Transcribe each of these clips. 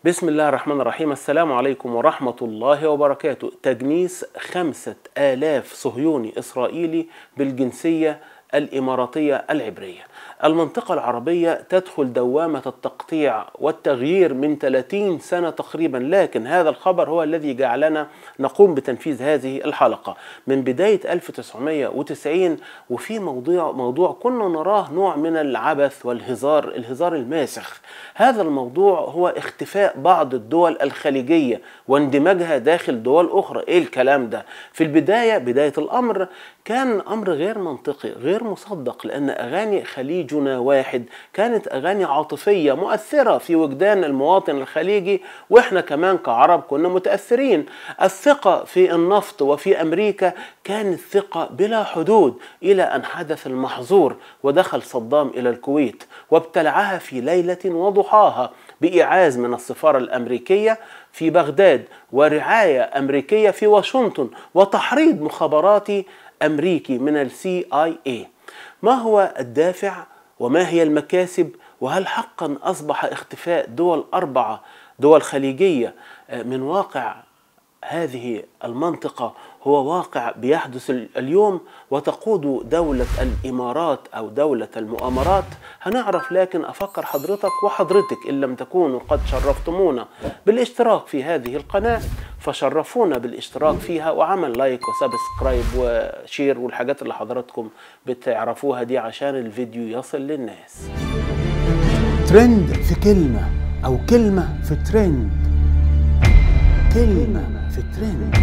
بسم الله الرحمن الرحيم السلام عليكم ورحمة الله وبركاته تجنيس خمسة آلاف صهيوني إسرائيلي بالجنسية الإماراتية العبرية المنطقة العربية تدخل دوامة التقطيع والتغيير من 30 سنة تقريبا لكن هذا الخبر هو الذي جعلنا نقوم بتنفيذ هذه الحلقة من بداية 1990 وفي موضوع موضوع كنا نراه نوع من العبث والهزار الهزار الماسخ هذا الموضوع هو اختفاء بعض الدول الخليجية واندماجها داخل دول أخرى إيه الكلام ده في البداية بداية الأمر كان أمر غير منطقي غير مصدق لأن أغاني خليجنا واحد كانت أغاني عاطفية مؤثرة في وجدان المواطن الخليجي وإحنا كمان كعرب كنا متأثرين الثقة في النفط وفي أمريكا كانت ثقة بلا حدود إلى أن حدث المحظور ودخل صدام إلى الكويت وابتلعها في ليلة وضحاها بإيعاز من السفارة الأمريكية في بغداد ورعاية أمريكية في واشنطن وتحريض مخابراتي أمريكي من السي آي اي ما هو الدافع وما هي المكاسب وهل حقا أصبح اختفاء دول أربعة دول خليجية من واقع هذه المنطقة هو واقع بيحدث اليوم وتقود دولة الإمارات أو دولة المؤامرات هنعرف لكن أفكر حضرتك وحضرتك إن لم تكونوا قد شرفتمونا بالاشتراك في هذه القناة فشرفونا بالاشتراك فيها وعمل لايك وسبسكرايب وشير والحاجات اللي حضراتكم بتعرفوها دي عشان الفيديو يصل للناس ترند في كلمة أو كلمة في ترند كلمة في ترند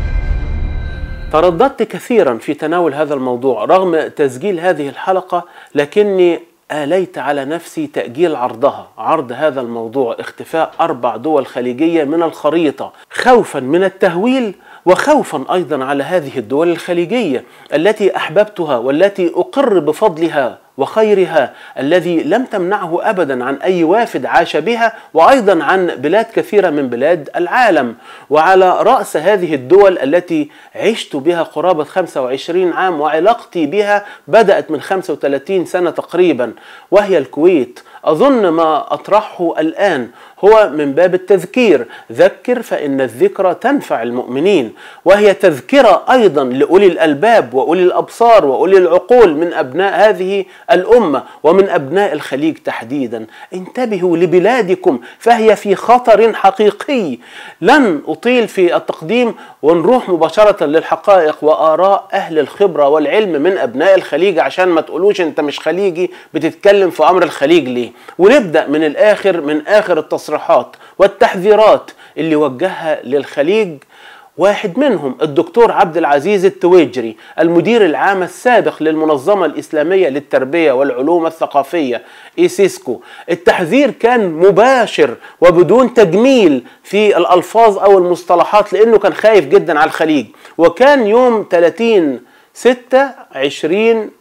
ترددت كثيرا في تناول هذا الموضوع رغم تسجيل هذه الحلقة لكني آليت على نفسي تأجيل عرضها عرض هذا الموضوع اختفاء أربع دول خليجية من الخريطة خوفا من التهويل وخوفا أيضا على هذه الدول الخليجية التي أحببتها والتي أقر بفضلها وخيرها الذي لم تمنعه ابدا عن اي وافد عاش بها وايضا عن بلاد كثيره من بلاد العالم وعلى راس هذه الدول التي عشت بها قرابه 25 عام وعلاقتي بها بدات من 35 سنه تقريبا وهي الكويت اظن ما اطرحه الان هو من باب التذكير ذكر فان الذكرى تنفع المؤمنين وهي تذكره ايضا لاولي الالباب واولي الابصار واولي العقول من ابناء هذه الامه ومن ابناء الخليج تحديدا انتبهوا لبلادكم فهي في خطر حقيقي لن اطيل في التقديم ونروح مباشره للحقائق واراء اهل الخبره والعلم من ابناء الخليج عشان ما تقولوش انت مش خليجي بتتكلم في امر الخليج ليه ونبدا من الاخر من اخر التصريحات والتحذيرات اللي وجهها للخليج واحد منهم الدكتور عبد العزيز التويجري المدير العام السابق للمنظمة الإسلامية للتربية والعلوم الثقافية إيسيسكو التحذير كان مباشر وبدون تجميل في الألفاظ أو المصطلحات لأنه كان خايف جدا على الخليج وكان يوم 30 6 20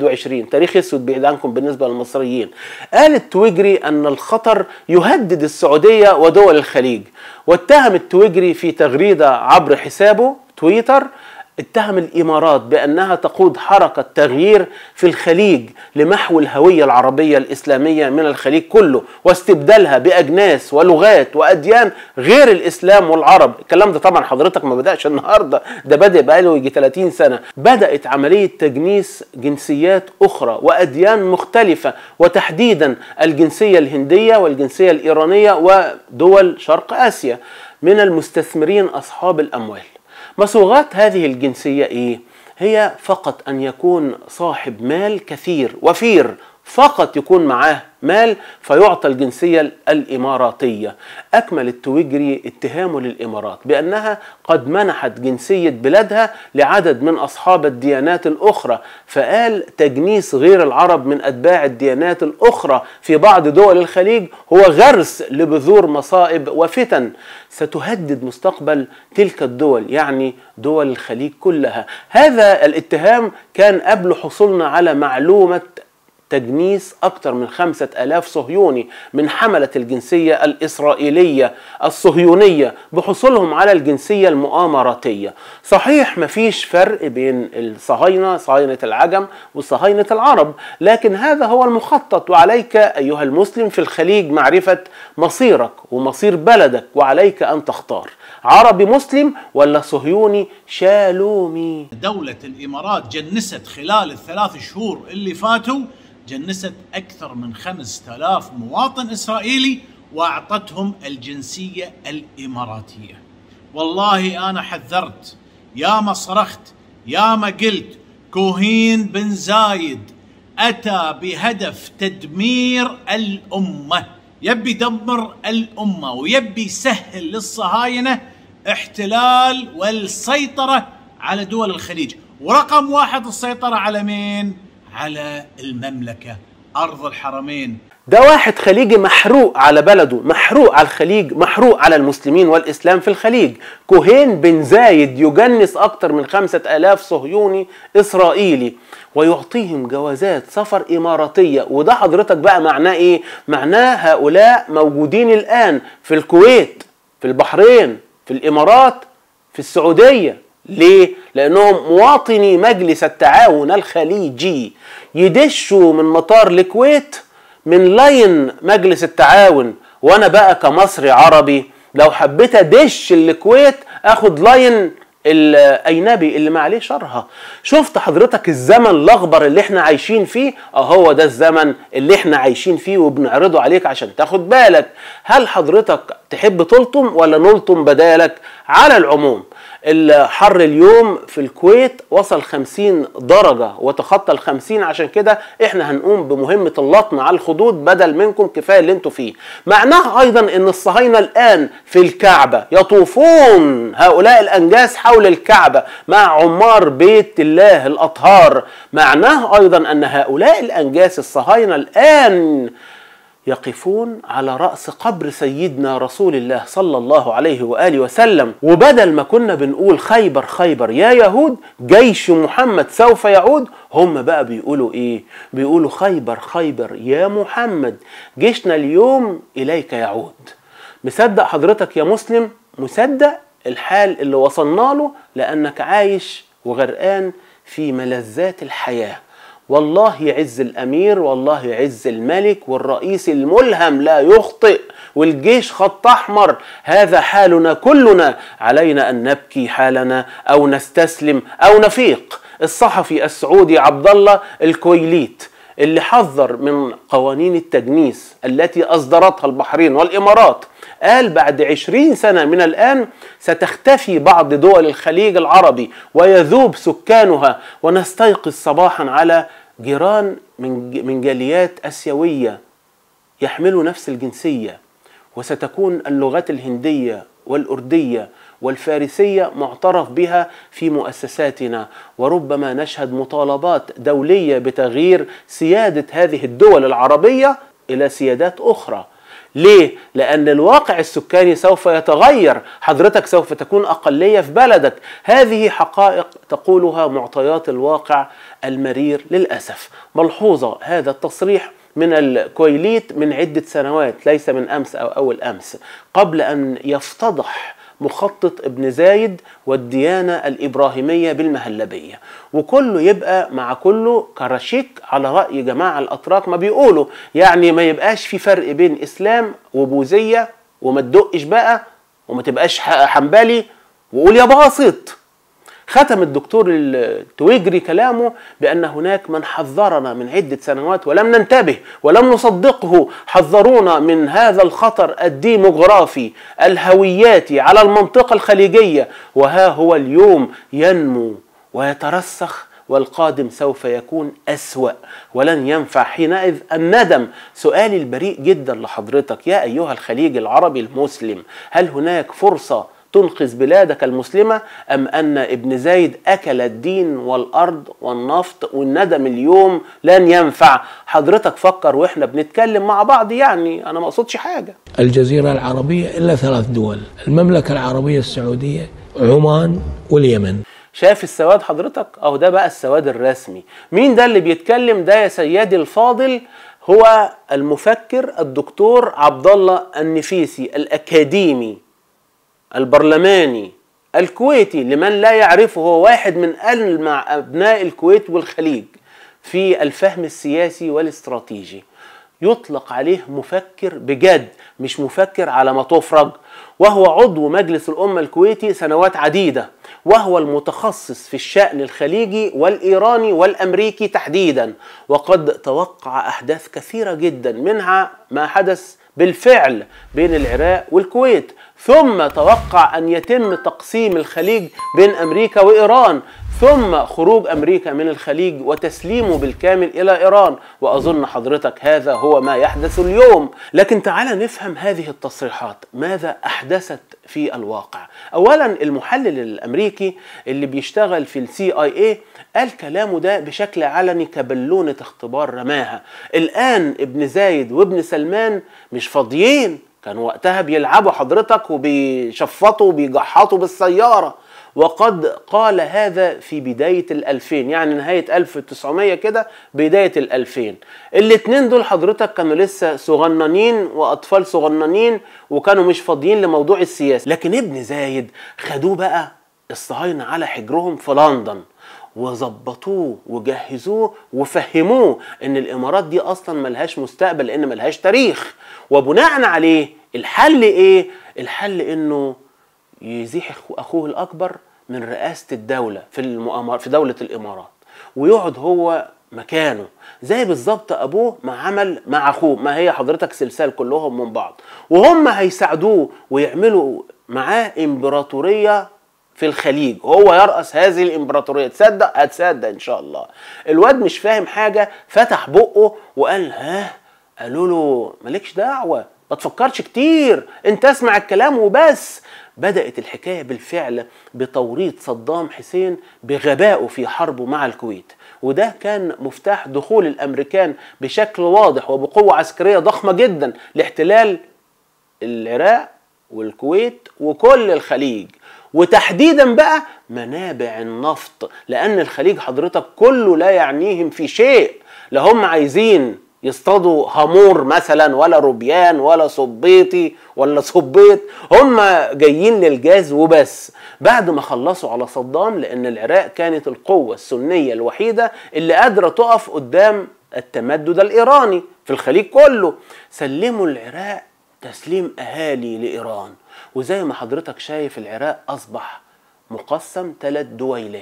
21 تاريخ اسود بعيد عنكم بالنسبه للمصريين قال التويجري ان الخطر يهدد السعوديه ودول الخليج واتهم التويجري في تغريده عبر حسابه تويتر اتهم الامارات بانها تقود حركه تغيير في الخليج لمحو الهويه العربيه الاسلاميه من الخليج كله واستبدالها باجناس ولغات واديان غير الاسلام والعرب، الكلام ده طبعا حضرتك ما بداش النهارده ده بدا بقاله يجي 30 سنه، بدات عمليه تجنيس جنسيات اخرى واديان مختلفه وتحديدا الجنسيه الهنديه والجنسيه الايرانيه ودول شرق اسيا من المستثمرين اصحاب الاموال. مصوغات هذه الجنسية إيه؟ هي فقط أن يكون صاحب مال كثير وفير فقط يكون معاه مال فيعطى الجنسية الإماراتية أكمل التويجري اتهامه للإمارات بأنها قد منحت جنسية بلادها لعدد من أصحاب الديانات الأخرى فقال تجنيس غير العرب من أتباع الديانات الأخرى في بعض دول الخليج هو غرس لبذور مصائب وفتن ستهدد مستقبل تلك الدول يعني دول الخليج كلها هذا الاتهام كان قبل حصولنا على معلومة تجنيس أكثر من خمسة ألاف صهيوني من حملة الجنسية الإسرائيلية الصهيونية بحصولهم على الجنسية المؤامراتية صحيح مفيش فرق بين الصهاينة صهاينة العجم وصهاينة العرب لكن هذا هو المخطط وعليك أيها المسلم في الخليج معرفة مصيرك ومصير بلدك وعليك أن تختار عربي مسلم ولا صهيوني شالومي دولة الإمارات جنست خلال الثلاث شهور اللي فاتوا جنست أكثر من 5000 مواطن إسرائيلي وأعطتهم الجنسية الإماراتية والله أنا حذرت يا ما صرخت يا ما قلت كوهين بن زايد أتى بهدف تدمير الأمة يبي يدمر الأمة ويبي يسهل للصهاينة احتلال والسيطرة على دول الخليج ورقم واحد السيطرة على مين؟ على المملكة أرض الحرمين ده واحد خليجي محروق على بلده محروق على الخليج محروق على المسلمين والإسلام في الخليج كوهين بن زايد يجنس أكثر من خمسة آلاف صهيوني إسرائيلي ويعطيهم جوازات سفر إماراتية وده حضرتك بقى معناه إيه؟ معناه هؤلاء موجودين الآن في الكويت في البحرين في الإمارات في السعودية ليه؟ لأنهم مواطني مجلس التعاون الخليجي يدشوا من مطار الكويت من لاين مجلس التعاون وانا بقى كمصري عربي لو حبيت ادش الكويت اخد لاين الاجنبي اللي ما عليه شرها شفت حضرتك الزمن الاخضر اللي احنا عايشين فيه اهو ده الزمن اللي احنا عايشين فيه وبنعرضه عليك عشان تاخد بالك هل حضرتك تحب تلطم ولا نلطم بدالك على العموم الحر اليوم في الكويت وصل 50 درجة وتخطى ال 50 عشان كده احنا هنقوم بمهمة اللطم على الخدود بدل منكم كفاية اللي انتوا فيه معناه ايضا ان الصهاينة الان في الكعبة يطوفون هؤلاء الانجاس حول الكعبة مع عمار بيت الله الاطهار معناه ايضا ان هؤلاء الانجاس الصهاينة الان يقفون على رأس قبر سيدنا رسول الله صلى الله عليه وآله وسلم وبدل ما كنا بنقول خيبر خيبر يا يهود جيش محمد سوف يعود هم بقى بيقولوا ايه بيقولوا خيبر خيبر يا محمد جيشنا اليوم إليك يعود مصدق حضرتك يا مسلم مصدق الحال اللي وصلنا له لأنك عايش وغرقان في ملذات الحياه والله يعز الامير والله يعز الملك والرئيس الملهم لا يخطئ والجيش خط احمر هذا حالنا كلنا علينا ان نبكي حالنا او نستسلم او نفيق الصحفي السعودي عبد الله الكويليت اللي حذر من قوانين التجنيس التي اصدرتها البحرين والامارات قال بعد عشرين سنة من الآن ستختفي بعض دول الخليج العربي ويذوب سكانها ونستيقظ صباحا على جيران من من جاليات اسيويه يحملوا نفس الجنسيه وستكون اللغات الهنديه والارديه والفارسيه معترف بها في مؤسساتنا وربما نشهد مطالبات دوليه بتغيير سياده هذه الدول العربيه الى سيادات اخرى ليه؟ لأن الواقع السكاني سوف يتغير حضرتك سوف تكون أقلية في بلدك هذه حقائق تقولها معطيات الواقع المرير للأسف ملحوظة هذا التصريح من الكويليت من عدة سنوات ليس من أمس أو أول أمس قبل أن يفتضح مخطط ابن زايد والديانة الإبراهيمية بالمهلبية وكله يبقى مع كله كرشيك على رأي جماعة الأتراك ما بيقولوا يعني ما يبقاش في فرق بين إسلام وبوذية وما تدقش بقى وما تبقاش حنبلي وقول يا باسط ختم الدكتور التويجري كلامه بأن هناك من حذرنا من عدة سنوات ولم ننتبه ولم نصدقه حذرونا من هذا الخطر الديموغرافي الهوياتي على المنطقة الخليجية وها هو اليوم ينمو ويترسخ والقادم سوف يكون أسوأ ولن ينفع حينئذ الندم سؤالي البريء جدا لحضرتك يا أيها الخليج العربي المسلم هل هناك فرصة تنقذ بلادك المسلمة أم أن ابن زايد أكل الدين والأرض والنفط والندم اليوم لن ينفع حضرتك فكر وإحنا بنتكلم مع بعض يعني أنا ما أقصدش حاجة الجزيرة العربية إلا ثلاث دول المملكة العربية السعودية عمان واليمن شايف السواد حضرتك اهو ده بقى السواد الرسمي مين ده اللي بيتكلم ده يا سيدي الفاضل هو المفكر الدكتور عبد الله النفيسي الاكاديمي البرلماني الكويتي لمن لا يعرفه هو واحد من ألمع أبناء الكويت والخليج في الفهم السياسي والاستراتيجي يطلق عليه مفكر بجد مش مفكر على ما تفرج وهو عضو مجلس الأمة الكويتي سنوات عديدة وهو المتخصص في الشأن الخليجي والإيراني والأمريكي تحديدا وقد توقع أحداث كثيرة جدا منها ما حدث بالفعل بين العراق والكويت ثم توقع ان يتم تقسيم الخليج بين امريكا وايران ثم خروج امريكا من الخليج وتسليمه بالكامل الى ايران واظن حضرتك هذا هو ما يحدث اليوم لكن تعال نفهم هذه التصريحات ماذا احدثت في الواقع اولا المحلل الامريكي اللي بيشتغل في السي اي اي قال كلامه ده بشكل علني كبلونة اختبار رماها الآن ابن زايد وابن سلمان مش فاضيين كانوا وقتها بيلعبوا حضرتك وبيشفطوا وبيجحطوا بالسيارة وقد قال هذا في بداية الألفين يعني نهاية 1900 كده بداية الألفين الاتنين دول حضرتك كانوا لسه صغننين وأطفال صغننين وكانوا مش فاضيين لموضوع السياسة لكن ابن زايد خدوه بقى الصهاينة على حجرهم في لندن وظبطوه وجهزوه وفهموه ان الامارات دي اصلا ملهاش مستقبل لان ملهاش تاريخ وبناء عليه الحل ايه الحل انه يزيح اخوه الاكبر من رئاسه الدوله في المؤامر في دوله الامارات ويقعد هو مكانه زي بالظبط ابوه ما عمل مع اخوه ما هي حضرتك سلسال كلهم من بعض وهم هيساعدوه ويعملوا معاه امبراطوريه في الخليج هو يرأس هذه الامبراطوريه تصدق هتصدق ان شاء الله الواد مش فاهم حاجه فتح بقه وقال ها قالوا له مالكش دعوه ما تفكرش كتير انت اسمع الكلام وبس بدأت الحكاية بالفعل بتوريط صدام حسين بغبائه في حربه مع الكويت وده كان مفتاح دخول الأمريكان بشكل واضح وبقوة عسكرية ضخمة جدا لاحتلال العراق والكويت وكل الخليج وتحديدا بقى منابع النفط لان الخليج حضرتك كله لا يعنيهم في شيء لا هم عايزين يصطادوا هامور مثلا ولا روبيان ولا صبيطي ولا صبيط هم جايين للجاز وبس بعد ما خلصوا على صدام لان العراق كانت القوه السنيه الوحيده اللي قادره تقف قدام التمدد الايراني في الخليج كله سلموا العراق تسليم اهالي لايران وزي ما حضرتك شايف العراق اصبح مقسم ثلاث دويلات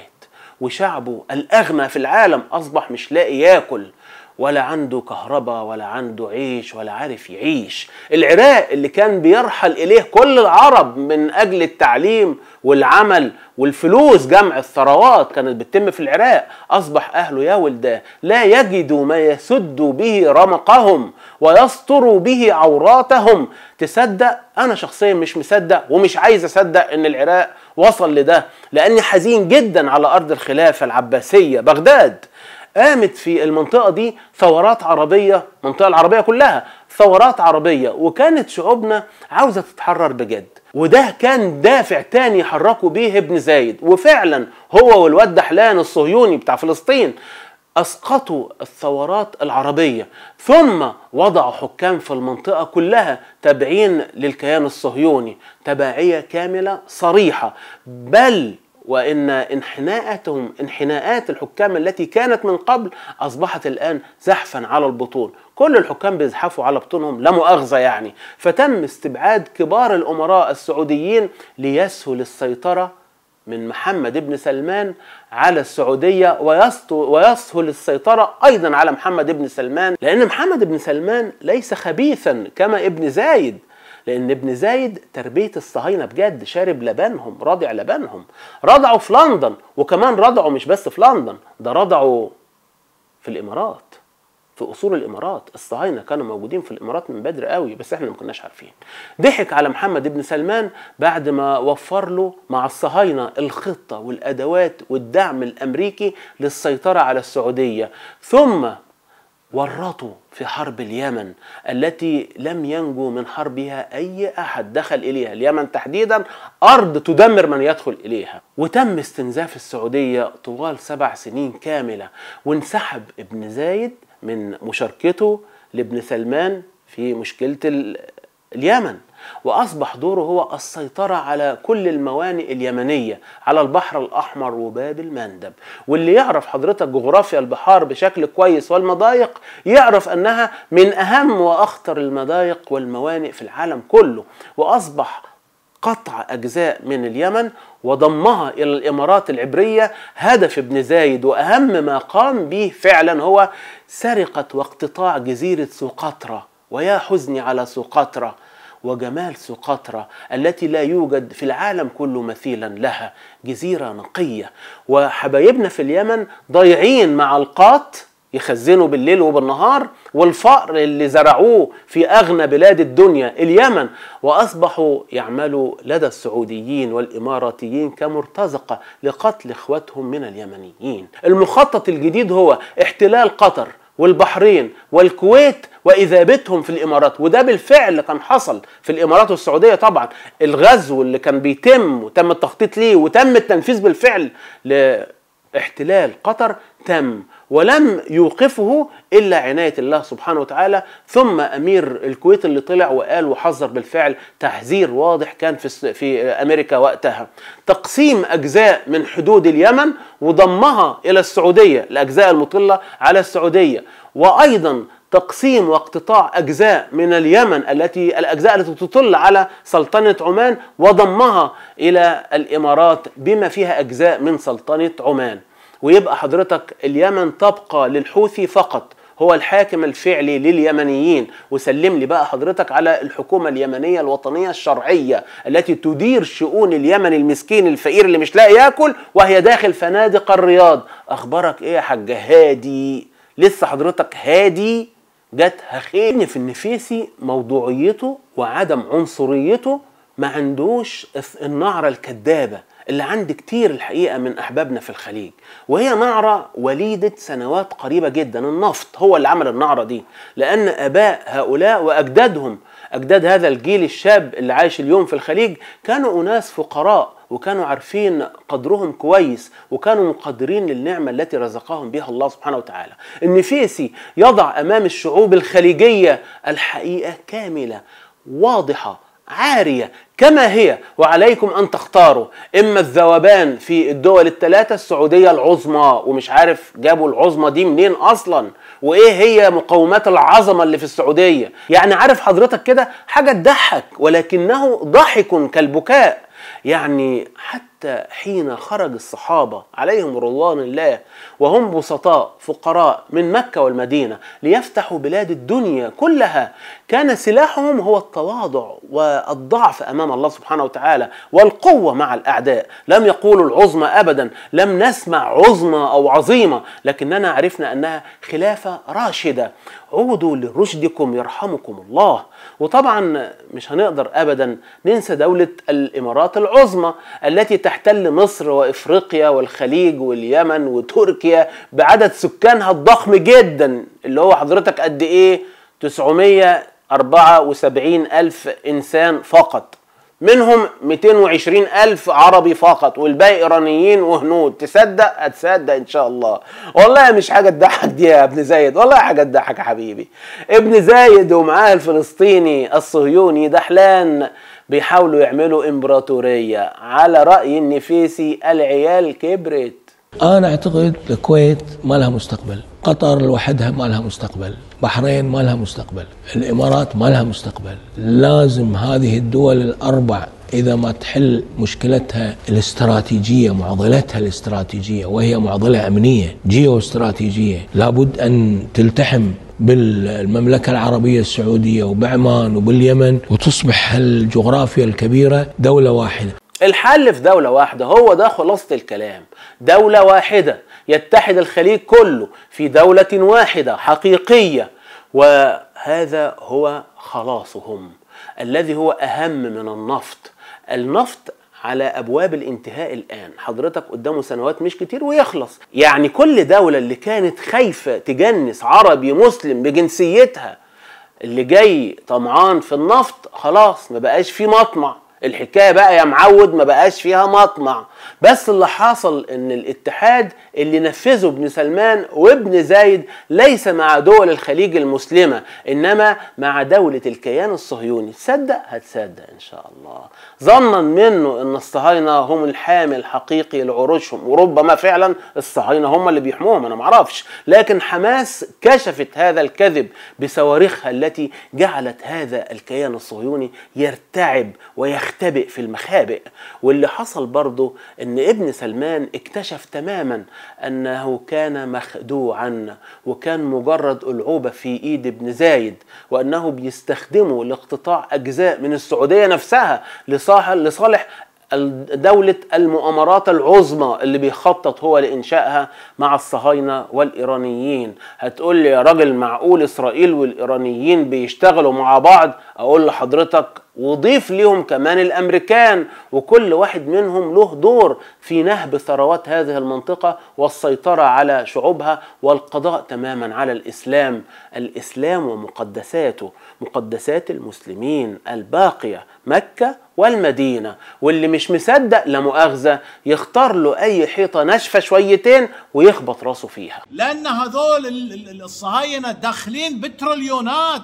وشعبه الاغنى في العالم اصبح مش لاقي ياكل ولا عنده كهرباء ولا عنده عيش ولا عارف يعيش العراق اللي كان بيرحل إليه كل العرب من أجل التعليم والعمل والفلوس جمع الثروات كانت بتتم في العراق أصبح أهله يا ولداه لا يجدوا ما يسد به رمقهم ويستر به عوراتهم تصدق أنا شخصيا مش مصدق ومش عايز أصدق إن العراق وصل لده لأني حزين جدا على أرض الخلافة العباسية بغداد قامت في المنطقة دي ثورات عربية المنطقة العربية كلها ثورات عربية وكانت شعوبنا عاوزة تتحرر بجد وده كان دافع تاني حركوا بيه ابن زايد وفعلا هو والواد دحلان الصهيوني بتاع فلسطين اسقطوا الثورات العربيه ثم وضعوا حكام في المنطقه كلها تابعين للكيان الصهيوني تبعيه كامله صريحه بل وان انحناءاتهم انحناءات الحكام التي كانت من قبل اصبحت الان زحفا على البطون كل الحكام بيزحفوا على بطونهم لا مؤاخذه يعني فتم استبعاد كبار الامراء السعوديين ليسهل السيطره من محمد بن سلمان على السعودية ويسهل السيطرة أيضا على محمد بن سلمان لأن محمد بن سلمان ليس خبيثا كما ابن زايد لان ابن زايد تربيه الصهاينه بجد شارب لبنهم رضع لبنهم رضعوا في لندن وكمان رضعوا مش بس في لندن ده رضعوا في الامارات في اصول الامارات الصهاينه كانوا موجودين في الامارات من بدري قوي بس احنا ما كناش عارفين ضحك على محمد بن سلمان بعد ما وفر له مع الصهاينه الخطه والادوات والدعم الامريكي للسيطره على السعوديه ثم ورطوا في حرب اليمن التي لم ينجو من حربها اي احد دخل اليها اليمن تحديدا ارض تدمر من يدخل اليها وتم استنزاف السعوديه طوال سبع سنين كامله وانسحب ابن زايد من مشاركته لابن سلمان في مشكله ال- اليمن واصبح دوره هو السيطره على كل الموانئ اليمنيه على البحر الاحمر وباب المندب واللي يعرف حضرتك جغرافيا البحار بشكل كويس والمضايق يعرف انها من اهم واخطر المضايق والموانئ في العالم كله واصبح قطع أجزاء من اليمن وضمها إلى الإمارات العبرية هدف ابن زايد وأهم ما قام به فعلا هو سرقة واقتطاع جزيرة سقطرى ويا حزني على سقطرى وجمال سقطرى التي لا يوجد في العالم كله مثيلا لها جزيرة نقية وحبايبنا في اليمن ضايعين مع القاط يخزنوا بالليل وبالنهار والفقر اللي زرعوه في اغنى بلاد الدنيا اليمن واصبحوا يعملوا لدى السعوديين والاماراتيين كمرتزقه لقتل اخواتهم من اليمنيين. المخطط الجديد هو احتلال قطر والبحرين والكويت واذابتهم في الامارات وده بالفعل كان حصل في الامارات والسعوديه طبعا الغزو اللي كان بيتم وتم التخطيط ليه وتم التنفيذ بالفعل لاحتلال قطر تم ولم يوقفه الا عنايه الله سبحانه وتعالى ثم امير الكويت اللي طلع وقال وحذر بالفعل تحذير واضح كان في الس- في امريكا وقتها تقسيم اجزاء من حدود اليمن وضمها الى السعوديه الاجزاء المطله على السعوديه وايضا تقسيم واقتطاع اجزاء من اليمن التي الاجزاء التي تطل على سلطنه عمان وضمها الى الامارات بما فيها اجزاء من سلطنه عمان ويبقى حضرتك اليمن تبقى للحوثي فقط هو الحاكم الفعلي لليمنيين وسلم لي بقى حضرتك على الحكومة اليمنية الوطنية الشرعية التي تدير شؤون اليمن المسكين الفقير اللي مش لاقي ياكل وهي داخل فنادق الرياض اخبارك ايه يا حاج هادي لسه حضرتك هادي جاتها خير إن في النفيسي موضوعيته وعدم عنصريته ما عندوش النعرة الكذابة اللي عند كتير الحقيقة من أحبابنا في الخليج وهي نعرة وليدة سنوات قريبة جدا النفط هو اللي عمل النعرة دي لأن آباء هؤلاء وأجدادهم أجداد هذا الجيل الشاب اللي عايش اليوم في الخليج كانوا أناس فقراء وكانوا عارفين قدرهم كويس وكانوا مقدرين للنعمة التي رزقهم بها الله سبحانه وتعالى النفيسي يضع أمام الشعوب الخليجية الحقيقة كاملة واضحة عارية كما هي وعليكم أن تختاروا إما الذوبان في الدول الثلاثة السعودية العظمى ومش عارف جابوا العظمى دي منين أصلا وإيه هي مقومات العظمة اللي في السعودية يعني عارف حضرتك كده حاجة تضحك ولكنه ضحك كالبكاء يعني حتى حين خرج الصحابة عليهم رضوان الله وهم بسطاء فقراء من مكة والمدينة ليفتحوا بلاد الدنيا كلها كان سلاحهم هو التواضع والضعف أمام الله سبحانه وتعالى والقوة مع الأعداء لم يقولوا العظمى أبدا لم نسمع عظمى أو عظيمة لكننا عرفنا أنها خلافة راشدة عودوا لرشدكم يرحمكم الله وطبعا مش هنقدر ابدا ننسى دولة الامارات العظمى التي تحتل مصر وافريقيا والخليج واليمن وتركيا بعدد سكانها الضخم جدا اللي هو حضرتك قد ايه 974 الف انسان فقط منهم 220 ألف عربي فقط والباقي إيرانيين وهنود تصدق هتصدق إن شاء الله والله مش حاجة تضحك دي يا ابن زايد والله حاجة تضحك يا حبيبي ابن زايد ومعاه الفلسطيني الصهيوني دحلان بيحاولوا يعملوا إمبراطورية على رأي النفيسي العيال كبرت انا اعتقد الكويت ما لها مستقبل قطر لوحدها ما لها مستقبل بحرين ما لها مستقبل الامارات ما لها مستقبل لازم هذه الدول الاربع اذا ما تحل مشكلتها الاستراتيجيه معضلتها الاستراتيجيه وهي معضله امنيه جيو استراتيجيه لابد ان تلتحم بالمملكه العربيه السعوديه وبعمان وباليمن وتصبح الجغرافيا الكبيره دوله واحده الحل في دولة واحدة هو ده خلاصة الكلام دولة واحدة يتحد الخليج كله في دولة واحدة حقيقية وهذا هو خلاصهم الذي هو أهم من النفط النفط على ابواب الانتهاء الان حضرتك قدامه سنوات مش كتير ويخلص يعني كل دوله اللي كانت خايفه تجنس عربي مسلم بجنسيتها اللي جاي طمعان في النفط خلاص ما بقاش في مطمع الحكايه بقى يا معود ما بقاش فيها مطمع بس اللي حصل ان الاتحاد اللي نفذه ابن سلمان وابن زايد ليس مع دول الخليج المسلمه انما مع دوله الكيان الصهيوني تصدق هتصدق ان شاء الله ظنا منه ان الصهاينه هم الحامل الحقيقي لعروشهم وربما فعلا الصهاينه هم اللي بيحموهم انا معرفش لكن حماس كشفت هذا الكذب بصواريخها التي جعلت هذا الكيان الصهيوني يرتعب ويختبئ في المخابئ واللي حصل برضه ان ابن سلمان اكتشف تماما انه كان مخدوعا وكان مجرد العوبه في ايد ابن زايد وانه بيستخدمه لاقتطاع اجزاء من السعوديه نفسها لصالح لصالح دولة المؤامرات العظمى اللي بيخطط هو لإنشائها مع الصهاينة والإيرانيين هتقول لي يا راجل معقول إسرائيل والإيرانيين بيشتغلوا مع بعض أقول لحضرتك وضيف ليهم كمان الامريكان وكل واحد منهم له دور في نهب ثروات هذه المنطقه والسيطره على شعوبها والقضاء تماما على الاسلام الاسلام ومقدساته مقدسات المسلمين الباقيه مكه والمدينه واللي مش مصدق لا مؤاخذه يختار له اي حيطه ناشفه شويتين ويخبط راسه فيها لان هذول ال- ال- الصهاينه داخلين بتروليونات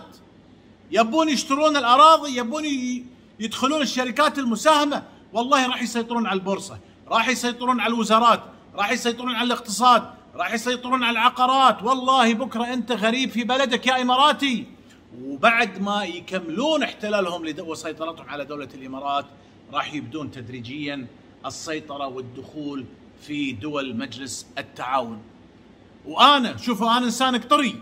يبون يشترون الاراضي يبون ي- يدخلون الشركات المساهمه والله راح يسيطرون على البورصه راح يسيطرون على الوزارات راح يسيطرون على الاقتصاد راح يسيطرون على العقارات والله بكره انت غريب في بلدك يا اماراتي وبعد ما يكملون احتلالهم لد- وسيطرتهم على دوله الامارات راح يبدون تدريجيا السيطره والدخول في دول مجلس التعاون وانا شوفوا انا انسان قطري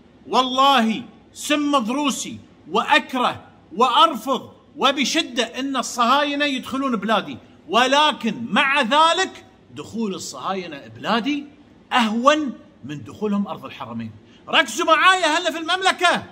والله سم ضروسي واكره وارفض وبشده ان الصهاينه يدخلون بلادي ولكن مع ذلك دخول الصهاينه بلادي اهون من دخولهم ارض الحرمين ركزوا معايا هلا في المملكه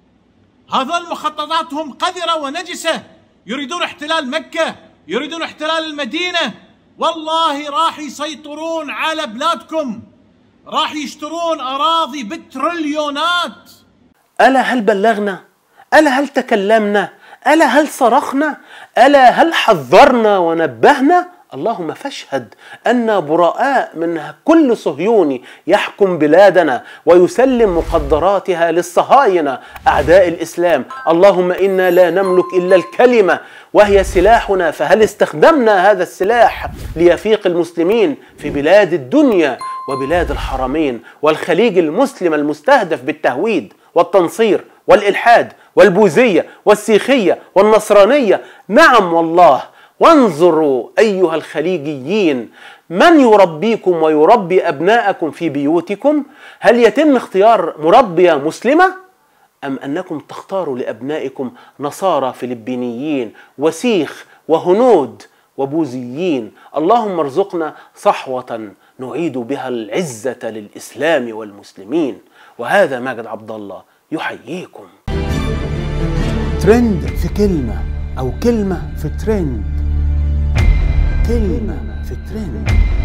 هذول مخططاتهم قذره ونجسه يريدون احتلال مكه يريدون احتلال المدينه والله راح يسيطرون على بلادكم راح يشترون اراضي بالتريليونات ألا هل بلغنا؟ ألا هل تكلمنا؟ ألا هل صرخنا؟ ألا هل حذرنا ونبهنا؟ اللهم فاشهد أن براء من كل صهيوني يحكم بلادنا ويسلم مقدراتها للصهاينة أعداء الإسلام اللهم إنا لا نملك إلا الكلمة وهي سلاحنا فهل استخدمنا هذا السلاح ليفيق المسلمين في بلاد الدنيا وبلاد الحرمين والخليج المسلم المستهدف بالتهويد والتنصير والإلحاد والبوذية والسيخية والنصرانية نعم والله وانظروا أيها الخليجيين من يربيكم ويربي أبناءكم في بيوتكم هل يتم اختيار مربية مسلمة أم أنكم تختاروا لأبنائكم نصارى فلبينيين وسيخ وهنود وبوذيين اللهم ارزقنا صحوة نعيد بها العزة للإسلام والمسلمين وهذا ماجد عبد الله يحييكم ترند في كلمة أو كلمة في ترند كلمة في ترند